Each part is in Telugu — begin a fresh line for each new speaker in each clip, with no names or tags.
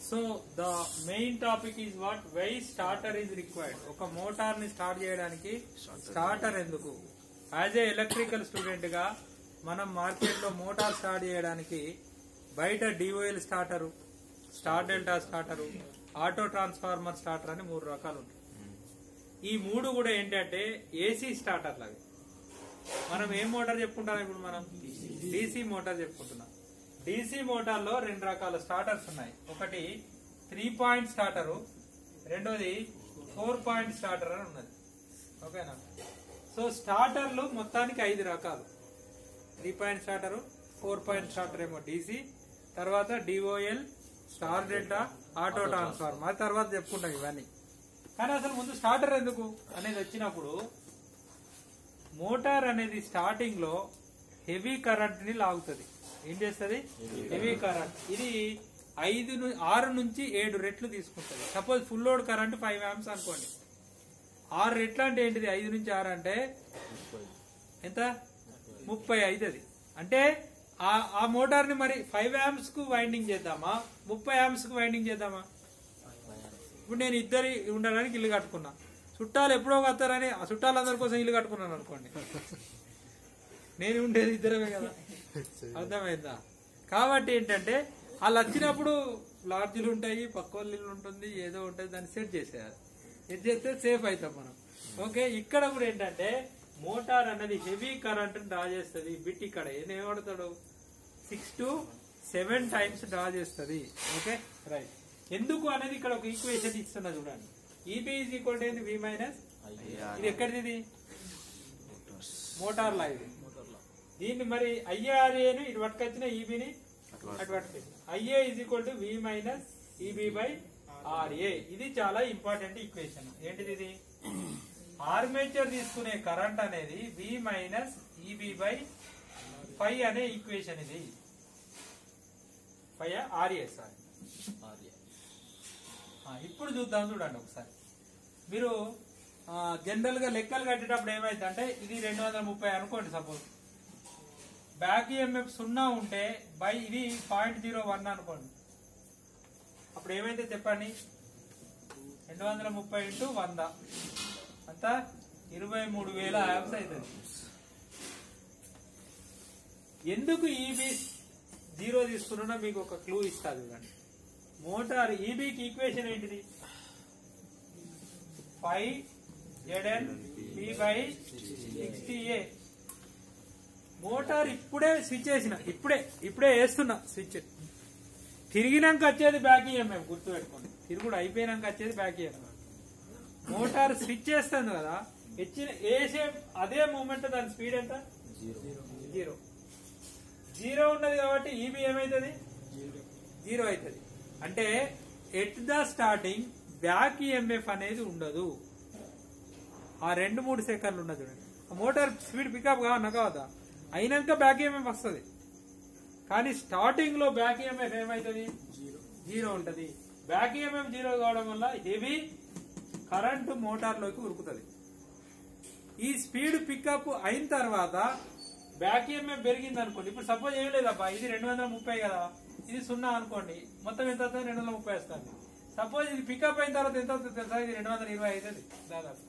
So the main topic is what why starter is required ఒక మోటార్ ని స్టార్ట్ చేయడానికి స్టార్టర్ ఎందుకు యాజ్ ఏ ఎలక్ట్రికల్ స్టూడెంట్ గా మనం మార్కెట్ లో మోటార్ స్టార్ట్ చేయడానికి బయట DOL starter star delta starter auto transformer starter అని మూడు రకాలు ఉంటాయి ఈ మూడు కూడా ఏంటంటే ఏసీ స్టార్టర్ లాగా మనం ఏం మోటార్ చెప్పుకుంటాం ఇప్పుడు మనం డీసీ మోటార్ చెప్పుకుంటున్నాం డీసీ మోటార్ లో రెండు రకాల స్టార్టర్స్ ఉన్నాయి ఒకటి త్రీ పాయింట్ స్టార్టరు రెండోది ఫోర్ పాయింట్ స్టార్టర్ అని ఉన్నది ఓకేనా సో స్టార్టర్లు మొత్తానికి ఐదు రకాలు three point starter four point starter ఏమో డీసీ తర్వాత DOL star delta auto transformer తర్వాత చెప్పుకుంటాం ఇవన్నీ కానీ అసలు ముందు స్టార్టర్ ఎందుకు అనేది వచ్చినప్పుడు మోటార్ అనేది స్టార్టింగ్ లో హెవీ కరెంట్ ని లాగుతుంది ఏం చేస్తుంది హెవీ కరెంట్ ఇది ఐదు ను- ఆరు నుంచి ఏడు రెట్లు తీసుకుంటుంది suppose full load current five amps అనుకోండి ఆరు రెట్లు అంటే ఏంటిది ఐదు నుంచి ఆరు అంటే ఎంత ముప్పై అవుతుంది అంటే ఆ ఆ మోటార్ ని మరి ఫైవ్ యామ్స్ కు వైండింగ్ చేద్దామా ముప్పై యామ్స్ కు వైండింగ్ చేద్దామా ఇప్పుడు నేను ఇద్దరి ఉండడానికి ఇల్లు కట్టుకున్నా చుట్టాలు ఎప్పుడో వస్తారని ఆ చుట్టాలందరి కోసం ఇల్లు కట్టుకున్నాను అనుకోండి నేను ఉండేది ఇద్దరమే కదా అర్థమైందా కాబట్టి ఏంటంటే వాళ్ళు వచ్చినప్పుడు లాడ్జీలు ఉంటాయి పక్క వాళ్ళ ఇల్లు ఉంటుంది ఏదో ఉంటుంది దాన్ని సెట్ చేసేయాలి సెట్ చేస్తే సేఫ్ అవుతాం మనం ఓకే ఇక్కడ కూడా ఏంటంటే మోటార్ అనేది హెవీ కరెంట్ డ్రా చేస్తుంది బిట్ ఇక్కడ ఏం ఏమడతాడు six to seven times draw చేస్తుంది ఓకే రైట్ ఎందుకు అనేది ఇక్కడ ఒక ఈక్వేషన్ ఇస్తున్నా చూడండి ఈబీ ఈజ్ ఈక్వల్ టు ఏంది వి మైనస్ ఇది ఎక్కడిది ఇది మోటార్ లా ఇది దీన్ని మరి ఐఏఆర్ఏని ఇటు పట్టుకొచ్చిన ఈబీని అటు పట్టుకొచ్చిన IA is equal to V minus EB by RA ఇది చాలా ఇంపార్టెంట్ ఈక్వేషన్ ఏంటిది ఇది ఆర్మేచర్ తీసుకునే కరెంట్ అనేది V minus EB by phi అనే ఈక్వేషన్ ఇది ఫై ఆర్ఏ సారీ ఆ, ఇప్పుడు చూద్దాం చూడండి ఒకసారి మీరు జనరల్ గా లెక్కలు కట్టేటప్పుడు ఏమైంది అంటే ఇది రెండు వందల ముప్పై అనుకోండి సపోజ్ బ్యాక్ ఈఎంఎఫ్ సున్నా ఉంటే బై ఇది పాయింట్ జీరో వన్ అనుకోండి అప్పుడు ఏమైతే చెప్పండి రెండు వందల ముప్పై ఇంటూ వంద అంతా ఇరవై మూడు వేల యాప్స్ అవుతుంది ఎందుకు ఈబీ జీరో తీసుకున్నా మీకు ఒక క్లూ ఇస్తుంది చూడండి మోటార్ ఈబీకి ఈక్వేషన్ ఏంటిది five ZN P by sixty A motor ఇప్పుడే స్విచ్ వేసిన ఇప్పుడే ఇప్పుడే వేస్తున్నా స్విచ్ తిరిగినాక వచ్చేది బ్యాక్ ఈఎంఎం గుర్తు పెట్టుకోండి తిరుగుడు అయిపోయినాక వచ్చేది బ్యాక్ ఈఎంఎం మోటార్ స్విచ్ చేస్తుంది కదా ఇచ్చిన వేసే అదే మూమెంట్ దాని స్పీడ్ ఎంత జీరో జీరో ఉన్నది కాబట్టి ఈబీ ఏమైతుంది జీరో అవుతుంది అంటే at the starting back EMF అనేది ఉండదు ఆ రెండు మూడు సెకండ్లు ఉన్నది చూడండి ఆ మోటార్ స్పీడ్ పికప్ కావన్నా కావద్దా అయినాక బ్యాక్ ఈఎంఎఫ్ వస్తుంది కానీ స్టార్టింగ్ లో బ్యాక్ ఈఎంఎఫ్ ఏమవుతుంది జీరో ఉంటది బ్యాక్ ఈఎంఎఫ్ జీరో కావడం వల్ల హెవీ కరెంటు మోటార్ లోకి ఉరుకుతుంది ఈ స్పీడ్ పికప్ అయిన తర్వాత బ్యాక్ ఈఎంఎఫ్ పెరిగింది అనుకోండి ఇప్పుడు సపోజ్ ఏం లేదబ్బా ఇది రెండు వందల ముప్పై కదా ఇది సున్నా అనుకోండి మొత్తం ఎంత అవుతుంది రెండు వందల ముప్పై వస్తుంది సపోజ్ ఇది పికప్ అయిన తర్వాత ఎంత అవుతుంది తెలుసా ఇది రెండు వందల ఇరవై అవుతుంది దాదాపు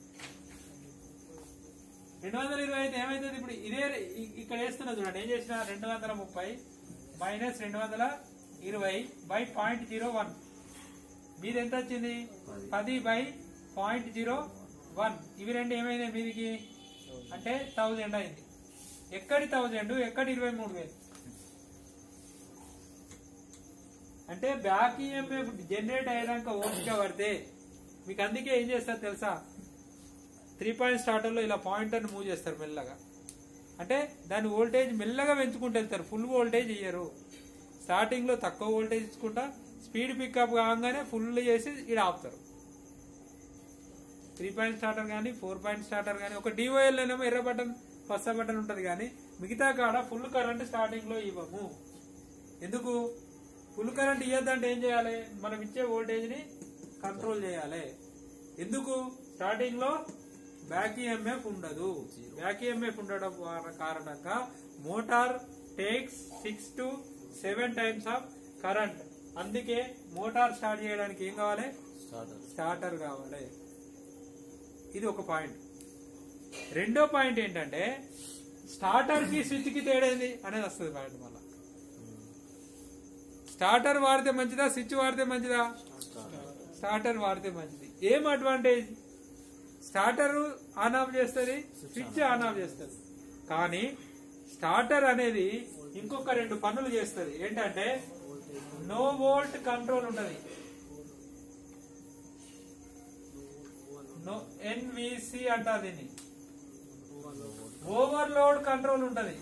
రెండు వందల ఇరవై అయితే ఏమైతుంది ఇప్పుడు ఇదే ఇ- ఇక్కడ వేస్తున్నా చూడండి ఏం చేసిన రెండు వందల ముప్పై మైనస్ రెండు వందల ఇరవై బై పాయింట్ జీరో వన్ మీది ఎంత వచ్చింది పది బై పాయింట్ జీరో వన్ ఇవి రెండు ఏమైనాయి మీదికి అంటే థౌజండ్ అయింది ఎక్కడి థౌజండ్ ఎక్కడి ఇరవై మూడు వేలు అంటే బ్యాక్ ఈఎంఎఫ్ జనరేట్ అయ్యాక ఓపిక పడితే మీకు అందుకే ఏం చేస్తారు తెలుసా త్రీ పాయింట్ స్టార్టర్లో ఇలా పాయింటర్ని మూవ్ చేస్తారు మెల్లగా అంటే దాని వోల్టేజ్ మెల్లగా పెంచుకుంటూ వెళ్తారు ఫుల్ వోల్టేజ్ ఇయ్యరు స్టార్టింగ్ లో తక్కువ వోల్టేజ్ ఇచ్చుకుంటా స్పీడ్ పికప్ కాగానే ఫుల్ చేసి ఇక్కడ ఆపుతారు త్రీ పాయింట్ స్టార్టర్ కానీ ఫోర్ పాయింట్ స్టార్టర్ కానీ ఒక డిఓఎల్ ఏమో ఎర్ర బటన్ పచ్చ బటన్ ఉంటది కానీ మిగతా కాడ ఫుల్ కరెంట్ స్టార్టింగ్ లో ఇవ్వము ఎందుకు ఫుల్ కరెంట్ ఇవ్వద్దంటే ఏం చేయాలి మనం ఇచ్చే వోల్టేజ్ ని కంట్రోల్ చేయాలి ఎందుకు స్టార్టింగ్ లో బ్యాక్ ఈఎంఎఫ్ ఉండదు బ్యాక్ ఈఎంఎఫ్ ఉండడం వల్ల కారణంగా motor takes six to seven times of current అందుకే మోటార్ స్టార్ట్ చేయడానికి ఏం కావాలి స్టార్టర్ కావాలి ఇది ఒక పాయింట్ రెండో పాయింట్ ఏంటంటే స్టార్టర్ కి స్విచ్ కి తేడేంది అనేది వస్తుంది పాయింట్ మళ్ళా స్టార్టర్ వాడితే మంచిదా స్విచ్ వాడితే మంచిదా స్టార్టర్ వాడితే మంచిది ఏం అడ్వాంటేజ్ స్టార్టర్ ఆన్ ఆఫ్ చేస్తుంది స్విచ్ ఆన్ ఆఫ్ చేస్తుంది కానీ స్టార్టర్ అనేది ఇంకొక రెండు పనులు చేస్తుంది ఏంటంటే నో వోల్ట్ కంట్రోల్ ఉంటది నో ఎన్విసి అంటారు దీన్ని ఓవర్లోడ్ కంట్రోల్ ఉంటది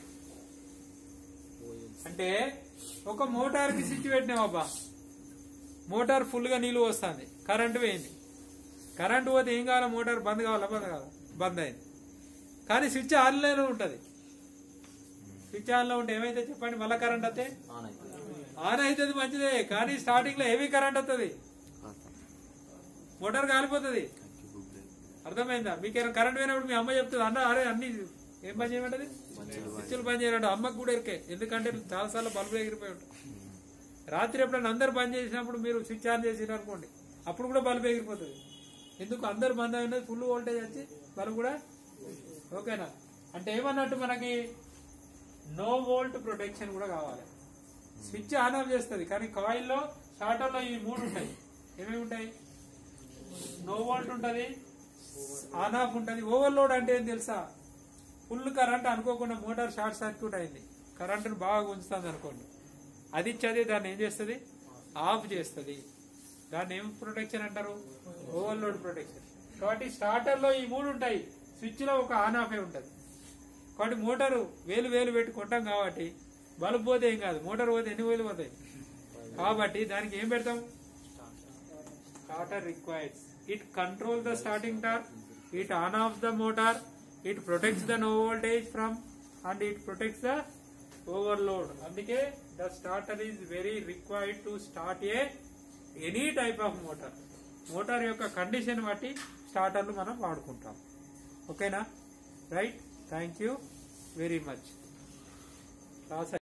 అంటే ఒక మోటార్ కి స్విచ్ పెట్టినాం అబ్బా మోటార్ ఫుల్ గా నీళ్లు వస్తుంది కరెంటు పోయింది కరెంటు పోతే ఏం కావాలా మోటార్ బంద్ కావాలా బంద్ కావాలా బంద్ అయింది కానీ స్విచ్ ఆన్లోనే ఉంటది స్విచ్ ఆన్ లో ఉంటే ఏమైతే చెప్పండి మళ్ళా కరెంట్ వస్తే ఆన్ అవుతుంది మంచిదే కానీ స్టార్టింగ్ లో హెవీ కరెంట్ వస్తుంది మోటార్ కాలిపోతుంది అర్థమైందా మీకేమైనా కరెంట్ పోయినప్పుడు మీ అమ్మ చెప్తుంది అన్న అరే అన్ని ఏం పని చేయమంటది స్విచ్లు పని చేయడం అమ్మకు కూడా ఎరికే ఎందుకంటే చాలాసార్లు బల్బులు ఎగిరిపోయి ఉంటాయి రాత్రి ఎప్పుడైనా అందరు బంద్ చేసినప్పుడు మీరు స్విచ్ ఆన్ చేసినారు అనుకోండి అప్పుడు కూడా బల్బు ఎగిరిపోతుంది ఎందుకు అందరు బంద్ అయినది ఫుల్ వోల్టేజ్ వచ్చి బల్బు కూడా ఓకేనా అంటే ఏమన్నట్టు మనకి నో వోల్ట్ ప్రొటెక్షన్ కూడా కావాలి స్విచ్ ఆన్ ఆఫ్ చేస్తుంది కానీ కాయిల్లో స్టార్టర్లో ఈ మూడు ఉంటాయి ఏమేమి ఉంటాయి నో వోల్ట్ ఉంటది ఆన్ ఆఫ్ ఉంటది ఓవర్లోడ్ అంటే ఏం తెలుసా ఫుల్ కరెంట్ అనుకోకుండా మోటార్ షార్ట్ సర్క్యూట్ అయింది కరెంటును బాగా ఉంచుతుంది అనుకోండి అది ఇచ్చేది దాన్ని ఏం చేస్తుంది ఆఫ్ చేస్తుంది దాన్ని ఏం ప్రొటెక్షన్ అంటారు ఓవర్లోడ్ ప్రొటెక్షన్ కాబట్టి స్టార్టర్ లో ఈ మూడు ఉంటాయి స్విచ్ లో ఒక ఆన్ ఆఫ్ ఉంటది కాబట్టి మోటారు వేలు వేలు పెట్టి కొట్టాం కాబట్టి బల్బ్ పోతే ఏం కాదు మోటార్ పోతే ఎన్ని వేలు పోతాయి కాబట్టి దానికి ఏం పెడతాం starter requires. It controls the starting torque, it on off the motor, it protects the no voltage from and it protects the overload. అందుకే the starter is very required to start a any type of motor. Motor యొక్క కండిషన్ బట్టి స్టార్టర్లు మనం వాడుకుంటాం ఓకేనా right thank you very much